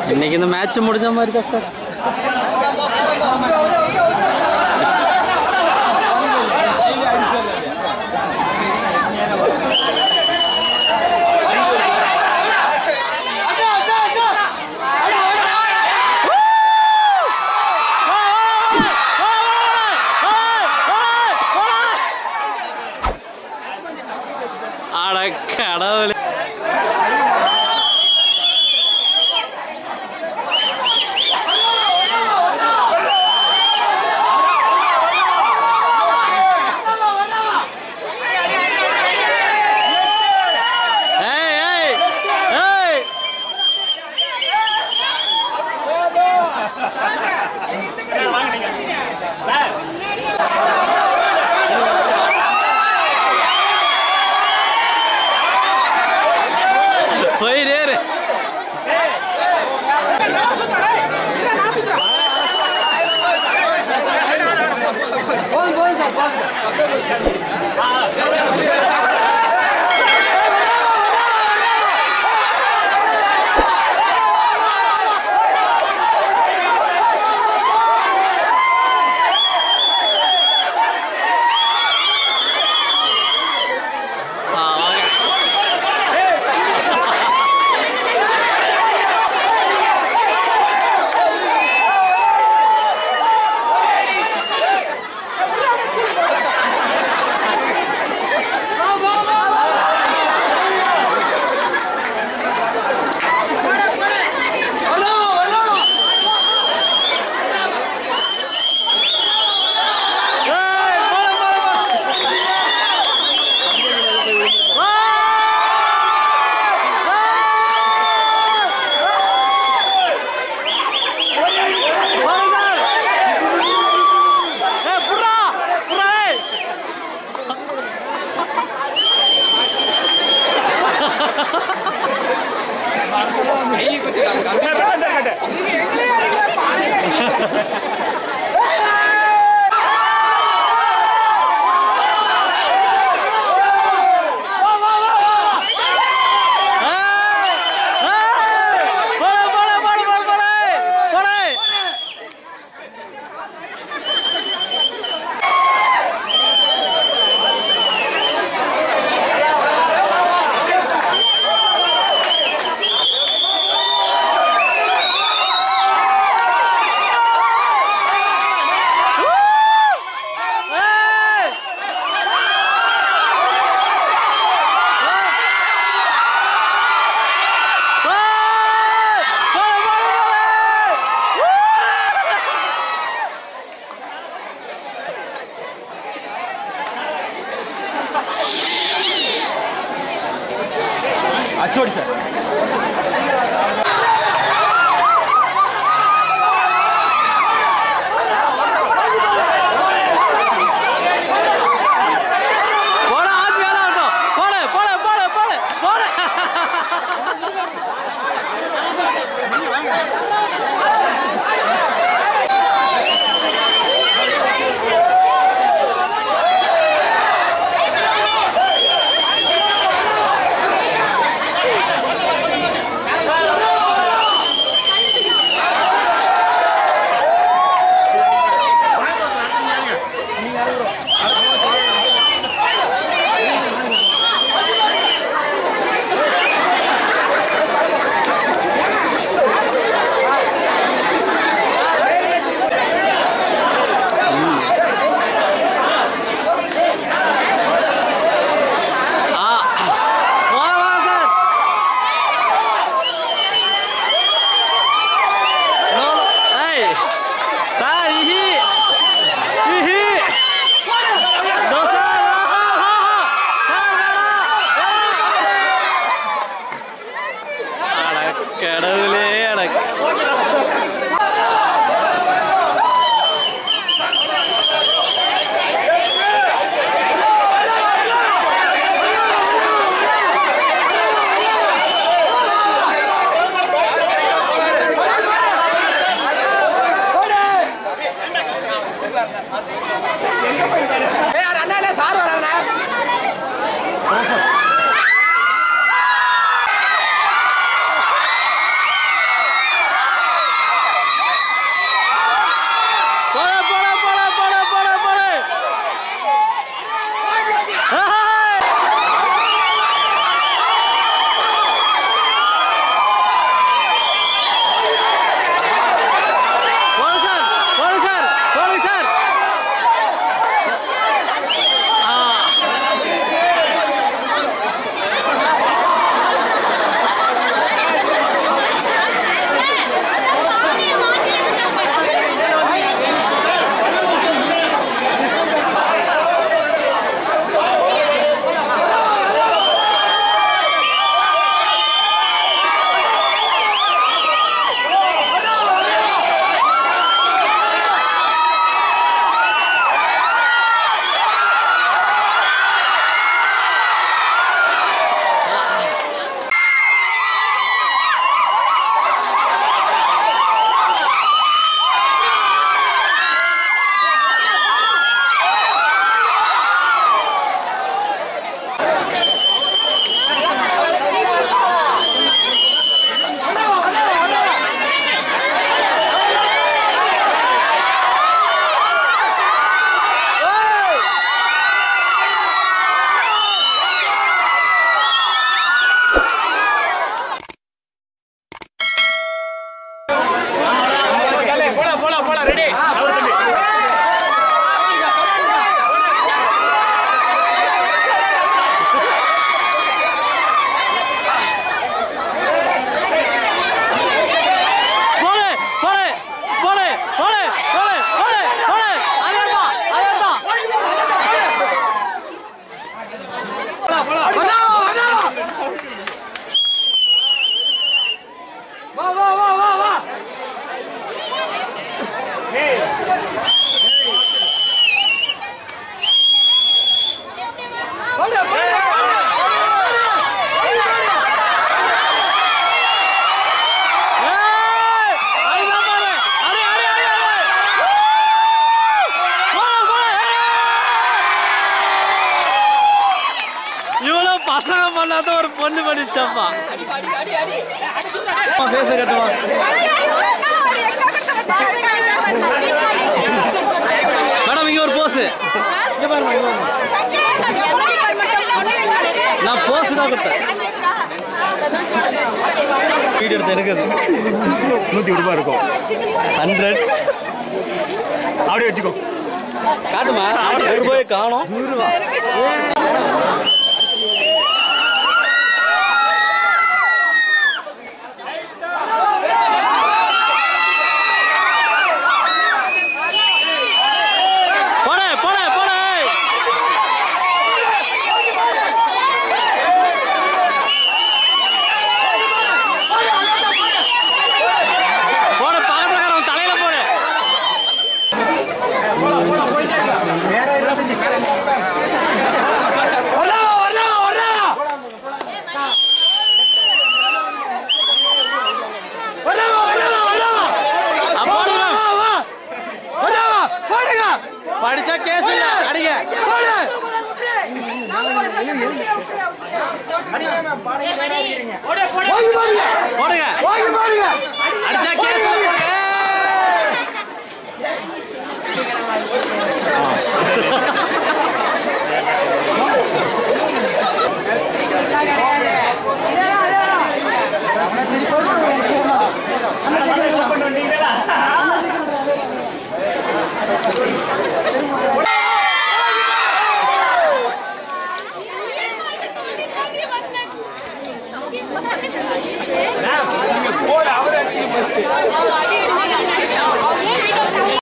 இன்னைக்கு இந்த மேட்ச் முடிஞ்ச மாதிரி தான் சார் அட கடவுளே ஏய் ஏய் ஏய் போயிட்டே இரு ஆ, வாங்க. ஏய், போடு, போடு, போடு. அச்சோடி சார் போட ஆச்சு வேலை ஆகட்டும் போடு போடு போடு போடு போடு ஆ வா வா சார் நோ ஏய் சார் இஹி இஹி நோ சார் ஆஹா ஆஹா சார் வேணாம் அட கடவுளே அட சார் நான் ஒரு பொண்ணு பண்ணிச்சப்பா பேச கட்டுமா மேடம் இங்க ஒரு போஸ் இங்க பாருங்க இங்க பாருங்க. நான் போஸ் தான் கொடுத்தேன் வீடியோ எடுத்து இருக்குது நூற்றி ரூபாய் இருக்கும் ஹண்ட்ரட் அப்படியே வச்சுக்கோ காட்டுமா நூறு ரூபாய் காணும் போடு போடு போடு போடு பக்கத்துல இருக்கிறவன் தலையில போடு படிச்சா கேஸ் இல்ல அடிங்க போடுங்க அடிச்சா கேஸ் இல்ல போடுங்க போடு அவரை அடிச்சு